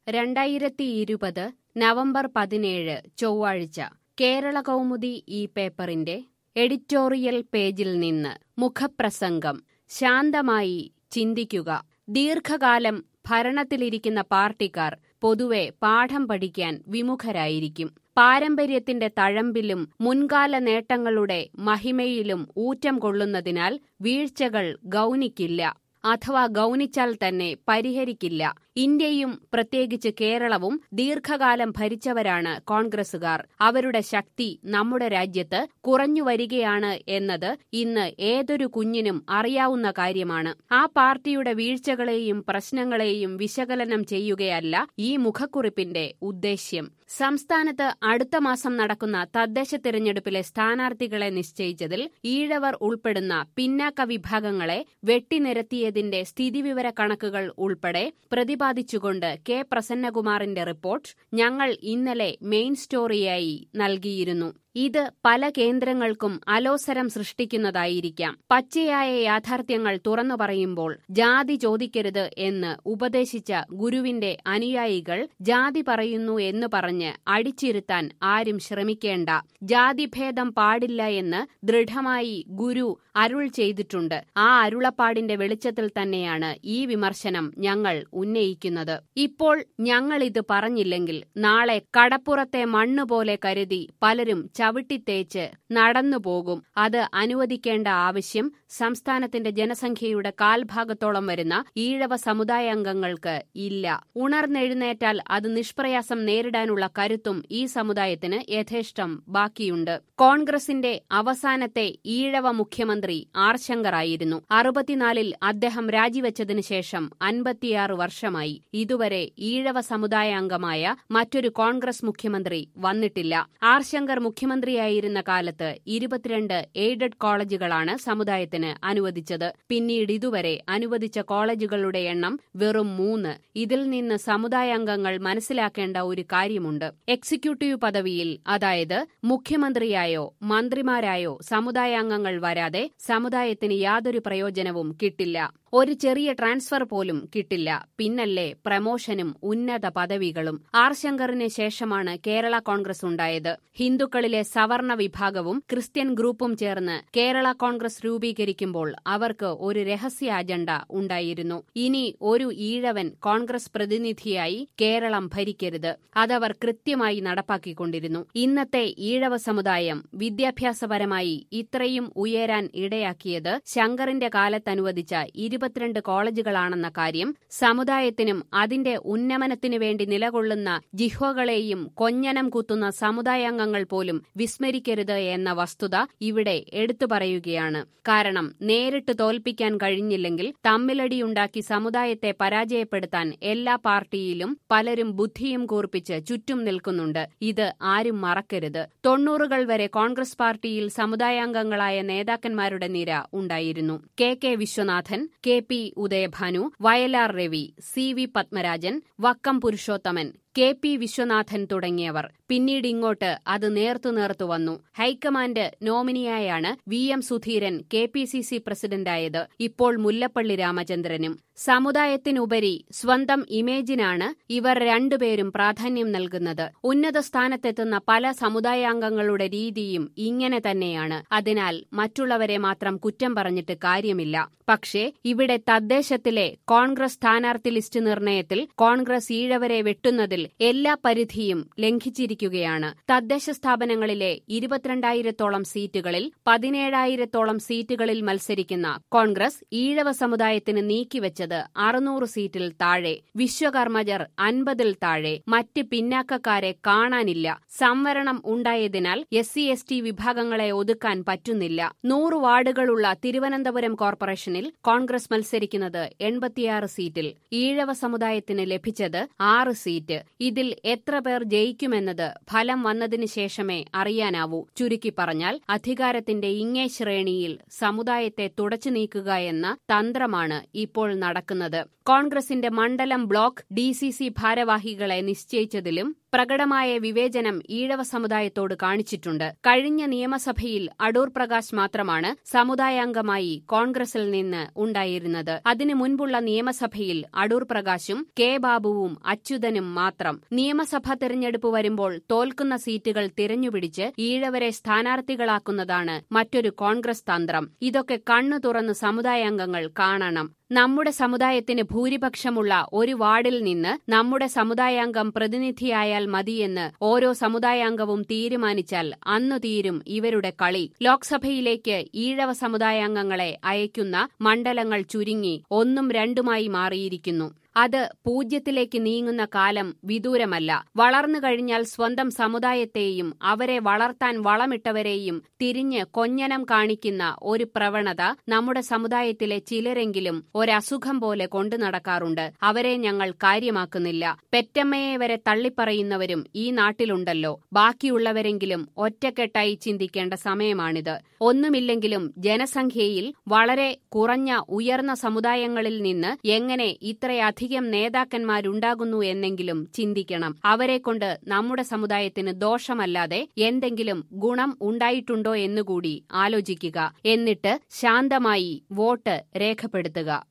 രണ്ടായിരത്തി ഇരുപത് നവംബർ പതിനേഴ് ചൊവ്വാഴ്ച കേരള കൗമുദി ഈ പേപ്പറിന്റെ എഡിറ്റോറിയൽ പേജിൽ നിന്ന് മുഖപ്രസംഗം ശാന്തമായി ചിന്തിക്കുക ദീർഘകാലം ഭരണത്തിലിരിക്കുന്ന പാർട്ടിക്കാർ പൊതുവെ പാഠം പഠിക്കാൻ വിമുഖരായിരിക്കും പാരമ്പര്യത്തിന്റെ തഴമ്പിലും മുൻകാല നേട്ടങ്ങളുടെ മഹിമയിലും ഊറ്റം കൊള്ളുന്നതിനാൽ വീഴ്ചകൾ ഗൗനിക്കില്ല അഥവാ ഗൗനിച്ചാൽ തന്നെ പരിഹരിക്കില്ല ഇന്ത്യയും പ്രത്യേകിച്ച് കേരളവും ദീർഘകാലം ഭരിച്ചവരാണ് കോൺഗ്രസുകാർ അവരുടെ ശക്തി നമ്മുടെ രാജ്യത്ത് കുറഞ്ഞു വരികയാണ് എന്നത് ഇന്ന് ഏതൊരു കുഞ്ഞിനും അറിയാവുന്ന കാര്യമാണ് ആ പാർട്ടിയുടെ വീഴ്ചകളെയും പ്രശ്നങ്ങളെയും വിശകലനം ചെയ്യുകയല്ല ഈ മുഖക്കുറിപ്പിന്റെ ഉദ്ദേശ്യം സംസ്ഥാനത്ത് അടുത്ത മാസം നടക്കുന്ന തദ്ദേശ തിരഞ്ഞെടുപ്പിലെ സ്ഥാനാർത്ഥികളെ നിശ്ചയിച്ചതിൽ ഈഴവർ ഉൾപ്പെടുന്ന പിന്നാക്ക വിഭാഗങ്ങളെ വെട്ടിനിരത്തിയതിന്റെ സ്ഥിതിവിവര കണക്കുകൾ ഉൾപ്പെടെ പ്രതിപാദിച്ചുകൊണ്ട് കെ പ്രസന്നകുമാറിന്റെ റിപ്പോർട്ട് ഞങ്ങൾ ഇന്നലെ മെയിൻ സ്റ്റോറിയായി നൽകിയിരുന്നു ഇത് പല കേന്ദ്രങ്ങൾക്കും അലോസരം സൃഷ്ടിക്കുന്നതായിരിക്കാം പച്ചയായ യാഥാർത്ഥ്യങ്ങൾ തുറന്നു പറയുമ്പോൾ ജാതി ചോദിക്കരുത് എന്ന് ഉപദേശിച്ച ഗുരുവിന്റെ അനുയായികൾ ജാതി പറയുന്നു എന്ന് പറഞ്ഞ് അടിച്ചിരുത്താൻ ആരും ശ്രമിക്കേണ്ട ജാതിഭേദം പാടില്ല എന്ന് ദൃഢമായി ഗുരു അരുൾ ചെയ്തിട്ടുണ്ട് ആ അരുളപ്പാടിന്റെ വെളിച്ചത്തിൽ തന്നെയാണ് ഈ വിമർശനം ഞങ്ങൾ ഉന്നയിക്കുന്നത് ഇപ്പോൾ ഞങ്ങളിത് പറഞ്ഞില്ലെങ്കിൽ നാളെ കടപ്പുറത്തെ മണ്ണുപോലെ കരുതി പലരും ചവിട്ടിത്തേച്ച് നടന്നുപോകും അത് അനുവദിക്കേണ്ട ആവശ്യം സംസ്ഥാനത്തിന്റെ ജനസംഖ്യയുടെ കാൽഭാഗത്തോളം വരുന്ന ഈഴവ സമുദായാംഗങ്ങൾക്ക് ഇല്ല ഉണർന്നെഴുന്നേറ്റാൽ അത് നിഷ്പ്രയാസം നേരിടാനുള്ള കരുത്തും ഈ സമുദായത്തിന് യഥേഷ്ടം ബാക്കിയുണ്ട് കോൺഗ്രസിന്റെ അവസാനത്തെ ഈഴവ മുഖ്യമന്ത്രി ആർ ശങ്കറായിരുന്നു അറുപത്തിനാലിൽ അദ്ദേഹം രാജിവെച്ചതിനു ശേഷം അൻപത്തിയാറ് വർഷമായി ഇതുവരെ ഈഴവ സമുദായാംഗമായ മറ്റൊരു കോൺഗ്രസ് മുഖ്യമന്ത്രി വന്നിട്ടില്ല ആർ ശങ്കർ മുഖ്യമന്ത്രിയായിരുന്ന കാലത്ത് ഇരുപത്തിരണ്ട് എയ്ഡഡ് കോളേജുകളാണ് സമുദായത്തിന് അനുവദിച്ചത് പിന്നീട് ഇതുവരെ അനുവദിച്ച കോളേജുകളുടെ എണ്ണം വെറും മൂന്ന് ഇതിൽ നിന്ന് സമുദായാംഗങ്ങൾ മനസ്സിലാക്കേണ്ട ഒരു കാര്യമുണ്ട് എക്സിക്യൂട്ടീവ് പദവിയിൽ അതായത് മുഖ്യമന്ത്രിയായോ മന്ത്രിമാരായോ സമുദായാംഗങ്ങൾ വരാതെ സമുദായത്തിന് യാതൊരു പ്രയോജനവും കിട്ടില്ല ഒരു ചെറിയ ട്രാൻസ്ഫർ പോലും കിട്ടില്ല പിന്നല്ലേ പ്രമോഷനും ഉന്നത പദവികളും ആർ ശങ്കറിന് ശേഷമാണ് കേരള കോൺഗ്രസ് ഉണ്ടായത് ഹിന്ദുക്കളിലെ സവർണ വിഭാഗവും ക്രിസ്ത്യൻ ഗ്രൂപ്പും ചേർന്ന് കേരള കോൺഗ്രസ് രൂപീകരിക്കുമ്പോൾ അവർക്ക് ഒരു രഹസ്യ അജണ്ട ഉണ്ടായിരുന്നു ഇനി ഒരു ഈഴവൻ കോൺഗ്രസ് പ്രതിനിധിയായി കേരളം ഭരിക്കരുത് അതവർ കൃത്യമായി നടപ്പാക്കിക്കൊണ്ടിരുന്നു ഇന്നത്തെ ഈഴവ സമുദായം വിദ്യാഭ്യാസപരമായി ഇത്രയും ഉയരാൻ ഇടയാക്കിയത് ശങ്കറിന്റെ കാലത്തനുവദിച്ച ഇരുപത്തിരണ്ട് കോളേജുകളാണെന്ന കാര്യം സമുദായത്തിനും അതിന്റെ ഉന്നമനത്തിനു വേണ്ടി നിലകൊള്ളുന്ന ജിഹ്വകളെയും കൊഞ്ഞനം കുത്തുന്ന സമുദായാംഗങ്ങൾ പോലും വിസ്മരിക്കരുത് എന്ന വസ്തുത ഇവിടെ എടുത്തു പറയുകയാണ് കാരണം നേരിട്ട് തോൽപ്പിക്കാൻ കഴിഞ്ഞില്ലെങ്കിൽ തമ്മിലടിയുണ്ടാക്കി സമുദായത്തെ പരാജയപ്പെടുത്താൻ എല്ലാ പാർട്ടിയിലും പലരും ബുദ്ധിയും കൂർപ്പിച്ച് ചുറ്റും നിൽക്കുന്നുണ്ട് ഇത് ആരും മറക്കരുത് തൊണ്ണൂറുകൾ വരെ കോൺഗ്രസ് പാർട്ടിയിൽ സമുദായാംഗങ്ങളായ നേതാക്കന്മാരുടെ നിര ഉണ്ടായിരുന്നു K K Viswanathan K P Udayabhanu Vayalar Ravi C V Padmarajan Vakkom Purushothaman K P Viswanathan തുടങ്ങിയവർ പിന്നീട് ഇങ്ങോട്ട് അത് നേർത്തു നേർത്തു വന്നു ഹൈക്കമാൻഡ് നോമിനിയായാണ് V M Sudheeran K P C C പ്രസിഡന്റായത് ഇപ്പോൾ മുല്ലപ്പള്ളി രാമചന്ദ്രനും സമുദായത്തിനുപരി സ്വന്തം ഇമേജിനാണ് ഇവർ രണ്ടുപേരും പ്രാധാന്യം നൽകുന്നത് ഉന്നത സ്ഥാനത്തെത്തുന്ന പല സമുദായാംഗങ്ങളുടെ രീതിയും ഇങ്ങനെ തന്നെയാണ് അതിനാൽ മറ്റുള്ളവരെ മാത്രം കുറ്റം പറഞ്ഞിട്ട് കാര്യമില്ല പക്ഷേ ഇവിടെ തദ്ദേശത്തിലെ കോൺഗ്രസ് സ്ഥാനാർത്ഥി ലിസ്റ്റ് നിർണയത്തിൽ കോൺഗ്രസ് ഈഴവരെ വെട്ടുന്നതിൽ എല്ലാ പരിധിയും ലംഘിച്ചിരിക്കുകയാണ് തദ്ദേശ സ്ഥാപനങ്ങളിലെ ഇരുപത്തിരണ്ടായിരത്തോളം സീറ്റുകളിൽ പതിനേഴായിരത്തോളം സീറ്റുകളിൽ മത്സരിക്കുന്ന കോൺഗ്രസ് ഈഴവ സമുദായത്തിന് നീക്കിവെച്ചത് അറുന്നൂറ് സീറ്റിൽ താഴെ വിശ്വകർമ്മജർ അൻപതിൽ താഴെ മറ്റ് പിന്നാക്കക്കാരെ കാണാനില്ല സംവരണം ഉണ്ടായതിനാൽ എസ് സി എസ് ടി വിഭാഗങ്ങളെ ഒതുക്കാൻ പറ്റുന്നില്ല നൂറ് വാർഡുകളുള്ള തിരുവനന്തപുരം കോർപ്പറേഷനിൽ കോൺഗ്രസ് മത്സരിക്കുന്നത് എൺപത്തിയാറ് സീറ്റിൽ ഈഴവ സമുദായത്തിന് ലഭിച്ചത് ആറ് സീറ്റ് ഇതിൽ എത്ര പേർ ജയിക്കുമെന്നത് ഫലം വന്നതിന് ശേഷമേ അറിയാനാവൂ ചുരുക്കി പറഞ്ഞാൽ അധികാരത്തിന്റെ ഇങ്ങേ ശ്രേണിയിൽ സമുദായത്തെ തുടച്ചു നീക്കുക എന്ന തന്ത്രമാണ് ഇപ്പോൾ നടക്കുന്നത് കോൺഗ്രസിന്റെ മണ്ഡലം ബ്ലോക്ക് ഡി സി സി ഭാരവാഹികളെ നിശ്ചയിച്ചതിലും പ്രകടമായ വിവേചനം ഈഴവ സമുദായത്തോട് കാണിച്ചിട്ടുണ്ട് കഴിഞ്ഞ നിയമസഭയിൽ അടൂർ പ്രകാശ് മാത്രമാണ് സമുദായാംഗമായി കോൺഗ്രസിൽ നിന്ന് ഉണ്ടായിരുന്നത് അതിനു മുൻപുള്ള നിയമസഭയിൽ അടൂർ പ്രകാശും കെ ബാബുവും അച്യുതനും മാത്രം നിയമസഭാ തെരഞ്ഞെടുപ്പ് വരുമ്പോൾ തോൽക്കുന്ന സീറ്റുകൾ തിരഞ്ഞുപിടിച്ച് ഈഴവരെ സ്ഥാനാർത്ഥികളാക്കുന്നതാണ് മറ്റൊരു കോൺഗ്രസ് തന്ത്രം ഇതൊക്കെ കണ്ണു തുറന്ന് സമുദായാംഗങ്ങൾ കാണണം നമ്മുടെ സമുദായത്തിന് ഭൂരിപക്ഷമുള്ള ഒരു വാർഡിൽ നിന്ന് നമ്മുടെ സമുദായാംഗം പ്രതിനിധിയായാൽ മതിയെന്ന് ഓരോ സമുദായാംഗവും തീരുമാനിച്ചാൽ അന്നു തീരും ഇവരുടെ കളി ലോക്സഭയിലേക്ക് ഈഴവ സമുദായാംഗങ്ങളെ അയക്കുന്ന മണ്ഡലങ്ങൾ ചുരുങ്ങി ഒന്നും രണ്ടുമായി മാറിയിരിക്കുന്നു അത് പൂജ്യത്തിലേക്ക് നീങ്ങുന്ന കാലം വിദൂരമല്ല വളർന്നു കഴിഞ്ഞാൽ സ്വന്തം സമുദായത്തെയും അവരെ വളർത്താൻ വളമിട്ടവരെയും തിരിഞ്ഞ് കൊഞ്ഞനം കാണിക്കുന്ന ഒരു പ്രവണത നമ്മുടെ സമുദായത്തിലെ ചിലരെങ്കിലും ഒരസുഖം പോലെ കൊണ്ടു നടക്കാറുണ്ട് അവരെ ഞങ്ങൾ കാര്യമാക്കുന്നില്ല പെറ്റമ്മയെ വരെ തള്ളിപ്പറയുന്നവരും ഈ നാട്ടിലുണ്ടല്ലോ ബാക്കിയുള്ളവരെങ്കിലും ഒറ്റക്കെട്ടായി ചിന്തിക്കേണ്ട സമയമാണിത് ഒന്നുമില്ലെങ്കിലും ജനസംഖ്യയിൽ വളരെ കുറഞ്ഞ ഉയർന്ന സമുദായങ്ങളിൽ നിന്ന് എങ്ങനെ ഇത്രയധികം അധികം നേതാക്കന്മാരുണ്ടാകുന്നു എന്നെങ്കിലും ചിന്തിക്കണം അവരെക്കൊണ്ട് നമ്മുടെ സമുദായത്തിന് ദോഷമല്ലാതെ എന്തെങ്കിലും ഗുണം ഉണ്ടായിട്ടുണ്ടോ എന്നുകൂടി ആലോചിക്കുക എന്നിട്ട് ശാന്തമായി വോട്ട് രേഖപ്പെടുത്തുക